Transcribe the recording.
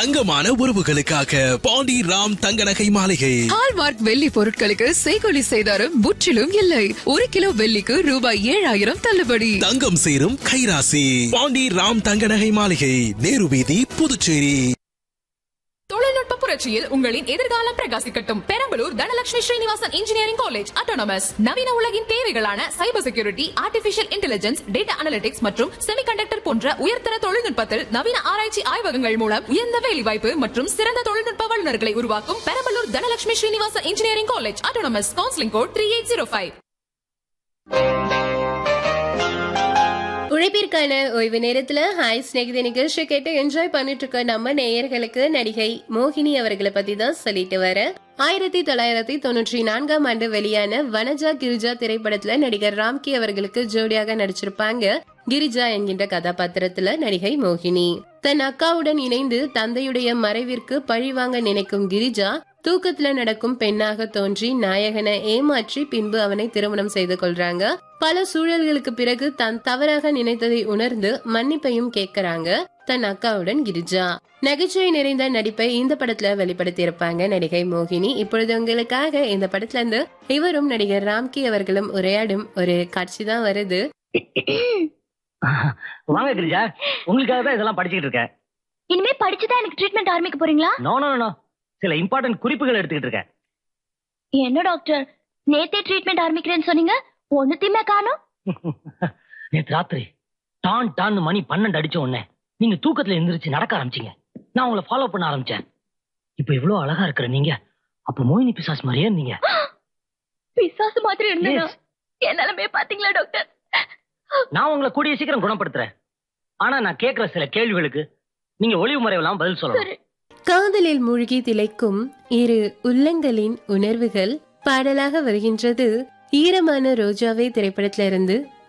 தங்கமான உறவுகளுக்காக பாண்டி ராம் தங்க நகை மாளிகை ஹால்மார்க் வெள்ளி பொருட்களுக்கு செய்கொலி செய்தாரும் முற்றிலும் இல்லை ஒரு கிலோ வெள்ளிக்கு ரூபாய் ஏழாயிரம் தள்ளுபடி தங்கம் சேரும் கைராசி பாண்டி ராம் தங்க நகை மாளிகை நேரு வீதி புதுச்சேரி தொழில்நுட்ப புரட்சியில் உங்களின் எதிர்காலம் பிரகாசிக்கட்டும் Perambalur Dhanalakshmi Srinivasan engineering college autonomous நவீன உலகின் தேவைகளான cyber security artificial intelligence data analytics மற்றும் செமிகண்டக்டர் போன்ற உயர்தர தொழில்நுட்பத்தில் நவீன ஆராய்ச்சி ஆய்வகங்கள் மூலம் உயர்ந்த வேலைவாய்ப்பு மற்றும் சிறந்த தொழில்நுட்ப வல்லுநர்களை உருவாக்கும் Perambalur Dhanalakshmi Srinivasan engineering college autonomous counselling code three eight zero five உழைப்பிற்கான ஓய்வு நேரத்துல ஹாய் ஸ்நேகித நிகழ்ச்சி கேட்டு என்ஜாய் பண்ணிட்டு இருக்க நம்ம நேயர்களுக்கு நடிகை மோகினி அவர்களை பத்தி தான் சொல்லிட்டு வர ஆயிரத்தி தொள்ளாயிரத்தி தொண்ணூற்றி நான்காம் ஆண்டு வெளியான வனஜா கிரிஜா திரைப்படத்துல நடிகர் ராம்கி அவர்களுக்கு ஜோடியாக நடிச்சிருப்பாங்க கிரிஜா என்கின்ற கதாபாத்திரத்துல நடிகை மோகினி தன் அக்காவுடன் இணைந்து தந்தையுடைய மறைவிற்கு பழிவாங்க நினைக்கும் கிரிஜா தூக்கத்துல நடக்கும் பெண்ணாக தோன்றி நாயகனை ஏமாற்றி பின்பு அவனை திருமணம் செய்து கொள்றாங்க பல சூழல்களுக்கு பிறகு தான் தவறாக நினைத்ததை உணர்ந்து மன்னிப்பையும் கேட்கறாங்க தன் அக்காவுடன் கிரிஜா நகைச்சுவை நிறைந்த நடிப்பை இந்த படத்துல வெளிப்படுத்தி இருப்பாங்க நடிகை மோகினி இப்பொழுது உங்களுக்காக இந்த படத்துல இருந்து இவரும் நடிகர் ராம்கி அவர்களும் உரையாடும் ஒரு காட்சி தான் வருது வாங்க கிரிஜா உங்களுக்காக தான் இதெல்லாம் படிச்சுக்கிட்டு இருக்கேன் இனிமே படிச்சுதான் எனக்கு ட்ரீட்மெண்ட் ஆரம்பிக்க போறீங்களா நோ நோ நோ சில இம்பார்ட்டன்ட் குறிப்புகள் எடுத்துக்கிட்டு இருக்கேன் என்ன டாக்டர் நேத்தே ட்ரீட்மெண்ட் ஆரம்பிக்கிறேன்னு சொன்னீங்க ஒண்ணுத்தையுமே காணும் நேத்து ராத்திரி டான் டான் மணி பன்னெண்டு அடிச்ச உடனே நீங்க தூக்கத்துல எந்திரிச்சு நடக்க ஆரம்பிச்சீங்க நான் உங்களை ஃபாலோ பண்ண ஆரம்பிச்சேன் இப்ப இவ்வளவு அழகா இருக்கிற நீங்க அப்ப மோகினி பிசாஸ் மாதிரியே இருந்தீங்க பிசாசு மாதிரி இருந்தேனா Yes. என் நிலைமைய பாத்தீங்களா டாக்டர் நான் உங்களை கூடிய சீக்கிரம் குணப்படுத்துறேன் ஆனா நான் கேட்கிற சில கேள்விகளுக்கு நீங்க ஒளிவு மறைவெல்லாம் பதில் சொல்லணும் சரி காதலில் மூழ்கி திளைக்கும் இரு உள்ளங்களின் உணர்வுகள் பாடலாக வருகின்றது ஈரமான ரோஜாவே திரைப்படத்திலிருந்து